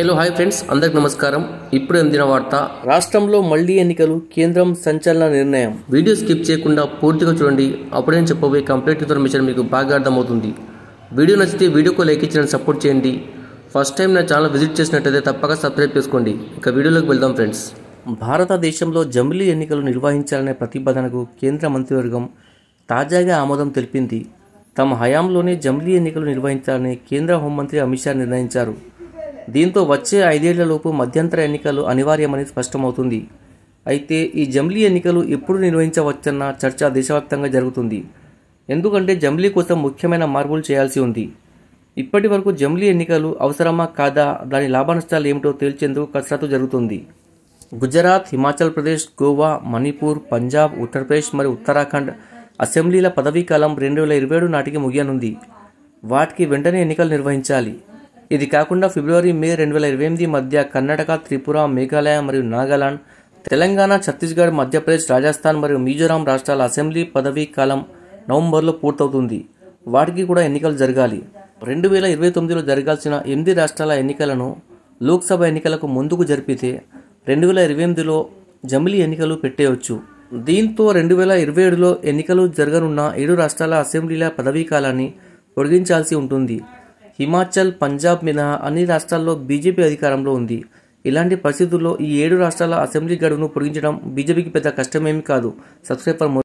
hello hi friends అందరికి నమస్కారం ఇప్పుడు అందిన వార్త రాష్ట్రంలో మళ్లీ ఎన్నికలు కేంద్రం సంచలన నిర్ణయం వీడియో స్కిప్ చేయకుండా పూర్తిగా చూడండి అప్పుడే నేను చెప్పబోయే కంప్లీట్ ఇన్ఫర్మేషన్ మీకు బాగా అర్థమవుతుంది వీడియో నచ్చితే వీడియోకు లైక్ ఇచ్చి నన్ను సపోర్ట్ చేయండి ఫస్ట్ టైం నా ఛానల్ విజిట్ చేసినట్టయితే తప్పక సబ్స్క్రైబ్ చేసుకోండి ఇక వీడియోలోకి వెళ్దాం ఫ్రెండ్స్ భారతదేశంలో జమిలీ ఎన్నికలు నిర్వహించాలనే ప్రతిపాదనకు కేంద్ర మంత్రివర్గం తాజాగా ఆమోదం తెలిపింది తమ హయాంలోనే జమిలీ ఎన్నికలు నిర్వహించాలని కేంద్ర హోంమంత్రి అమిత్ షా నిర్ణయించారు దీంతో వచ్చే ఐదేళ్లలోపు మధ్యంతర ఎన్నికలు అనివార్యమని స్పష్టమవుతుంది అయితే ఈ జమిలీ ఎన్నికలు ఎప్పుడు నిర్వహించవచ్చన్న చర్చ దేశవ్యాప్తంగా జరుగుతుంది ఎందుకంటే జమిలీ కోసం ముఖ్యమైన మార్పులు చేయాల్సి ఉంది ఇప్పటి వరకు జమిలీ ఎన్నికలు అవసరమా కాదా దాని లాభనష్టాలు ఏమిటో తేల్చేందుకు కసరత్తు జరుగుతుంది గుజరాత్ హిమాచల్ ప్రదేశ్ గోవా మణిపూర్ పంజాబ్ ఉత్తరప్రదేశ్ మరియు ఉత్తరాఖండ్ అసెంబ్లీల పదవీ కాలం రెండు వేల ఇరవై ఏడు నాటికి ముగియనుంది వాటికి వెంటనే ఎన్నికలు నిర్వహించాలి ఇది కాకుండా ఫిబ్రవరి మే రెండు వేల ఇరవై ఎనిమిది మధ్య కర్ణాటక త్రిపుర మేఘాలయ మరియు నాగాలాండ్ తెలంగాణ ఛత్తీస్గఢ్ మధ్యప్రదేశ్ రాజస్థాన్ మరియు మిజోరాం రాష్ట్రాల అసెంబ్లీ పదవీ కాలం నవంబర్లో పూర్తవుతుంది వాటికి కూడా ఎన్నికలు జరగాలి రెండు వేల ఇరవై తొమ్మిదిలో జరగాల్సిన ఎనిమిది రాష్ట్రాల ఎన్నికలను లోక్సభ ఎన్నికలకు ముందుకు జరిపితే రెండు వేల ఇరవై ఎనిమిదిలో జమిలీ ఎన్నికలు పెట్టేయవచ్చు దీంతో రెండు వేల ఇరవై ఏడులో ఎన్నికలు జరగనున్న ఏడు రాష్ట్రాల అసెంబ్లీల పదవీ కాలాన్ని పొడిగించాల్సి ఉంటుంది హిమాచల్ పంజాబ్ మినహా అన్ని రాష్ట్రాల్లో బీజేపీ అధికారంలో ఉంది ఇలాంటి పరిస్థితుల్లో ఈ ఏడు రాష్ట్రాల అసెంబ్లీ గడువును పొడిగించడం బీజేపీకి పెద్ద కష్టమేమీ కాదు సబ్స్క్రైబ్ ఫర్ మోర్